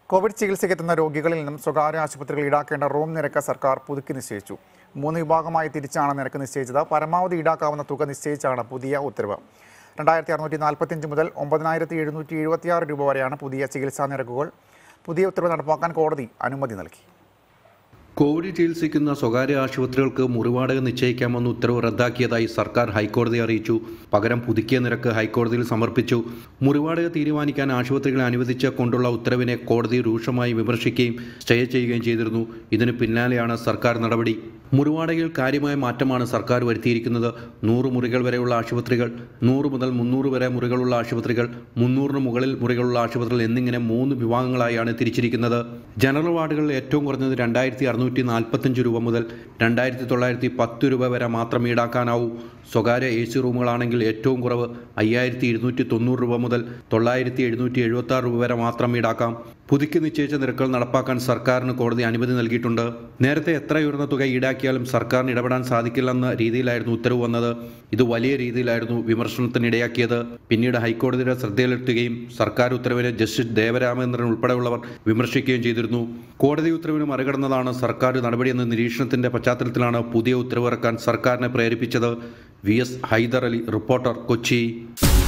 Covid ചികിത്സയ്ക്കെത്തുന്ന രോഗികളിൽ നിന്നും സ്വകാര്യ ആശുപത്രികൾ ഈടാക്കേണ്ട റൂം നിരക്ക് സർക്കാർ പുതുക്കി നിശ്ചയിച്ചു മൂന്ന് വിഭാഗമായി തിരിച്ചാണ് നിരക്ക് നിശ്ചയിച്ചത് പരമാവധി ഈടാക്കാവുന്ന തുക നിശ്ചയിച്ചാണ് പുതിയ ഉത്തരവ് രണ്ടായിരത്തി അറുന്നൂറ്റി നാൽപ്പത്തിയഞ്ച് മുതൽ ഒമ്പതിനായിരത്തി എഴുന്നൂറ്റി എഴുപത്തിയാറ് രൂപ വരെയാണ് പുതിയ ചികിത്സാ നിരക്കുകൾ പുതിയ ഉത്തരവ് നടപ്പാക്കാൻ കോടതി അനുമതി നൽകി കോവിഡ് ചികിത്സിക്കുന്ന സ്വകാര്യ ആശുപത്രികൾക്ക് മുറിവാടക നിശ്ചയിക്കാമെന്ന് ഉത്തരവ് റദ്ദാക്കിയതായി സർക്കാർ ഹൈക്കോടതിയെ അറിയിച്ചു പകരം പുതുക്കിയ നിരക്ക് ഹൈക്കോടതിയിൽ സമർപ്പിച്ചു മുറിവാടക തീരുമാനിക്കാൻ ആശുപത്രികളെ അനുവദിച്ച കൊണ്ടുള്ള ഉത്തരവിനെ കോടതി രൂക്ഷമായി വിമർശിക്കുകയും സ്റ്റേ ചെയ്യുകയും ചെയ്തിരുന്നു ഇതിന് പിന്നാലെയാണ് സർക്കാർ നടപടി മുറിവാടകയിൽ കാര്യമായ മാറ്റമാണ് സർക്കാർ വരുത്തിയിരിക്കുന്നത് നൂറ് മുറികൾ വരെയുള്ള ആശുപത്രികൾ നൂറ് മുതൽ മുന്നൂറ് വരെ മുറികളുള്ള ആശുപത്രികൾ മുന്നൂറിന് മുകളിൽ മുറികളുള്ള ആശുപത്രികൾ എന്നിങ്ങനെ മൂന്ന് വിഭാഗങ്ങളായാണ് തിരിച്ചിരിക്കുന്നത് ജനറൽ വാർഡുകളിൽ ഏറ്റവും കുറഞ്ഞത് രണ്ടായിരത്തി അറുന്നൂറ്റി നാൽപ്പത്തഞ്ച് രൂപ മുതൽ രണ്ടായിരത്തി തൊള്ളായിരത്തി പത്ത് രൂപ വരെ മാത്രം ഈടാക്കാനാവൂ സ്വകാര്യ എ സി റൂമുകളാണെങ്കിൽ ഏറ്റവും കുറവ് അയ്യായിരത്തി ഇരുന്നൂറ്റി തൊണ്ണൂറ് രൂപ മുതൽ തൊള്ളായിരത്തി എഴുന്നൂറ്റി എഴുപത്തി ആറ് രൂപ വരെ മാത്രം ഈടാക്കാം പുതുക്കി നിശ്ചയിച്ച നിരക്കുകൾ നടപ്പാക്കാൻ സർക്കാരിന് കോടതി അനുമതി നൽകിയിട്ടുണ്ട് നേരത്തെ എത്ര ഉയർന്ന തുക ഈടാക്കിയാലും സർക്കാരിന് ഇടപെടാൻ സാധിക്കില്ലെന്ന രീതിയിലായിരുന്നു ഉത്തരവ് വന്നത് ഇത് വലിയ രീതിയിലായിരുന്നു വിമർശനത്തിനിടയാക്കിയത് പിന്നീട് ഹൈക്കോടതിയുടെ ശ്രദ്ധയിലെത്തുകയും സർക്കാർ ഉത്തരവിനെ ജസ്റ്റിസ് ദേവരാമചന്ദ്രൻ ഉൾപ്പെടെയുള്ളവർ വിമർശിക്കുകയും ചെയ്തിരുന്നു കോടതി ഉത്തരവിന് മറികടന്നതാണ് സർക്കാർ നടപടിയെന്ന നിരീക്ഷണത്തിന്റെ പശ്ചാത്തലത്തിലാണ് പുതിയ ഉത്തരവിറക്കാൻ സർക്കാരിനെ പ്രേരിപ്പിച്ചത് V S Haider Ali reporter Kochi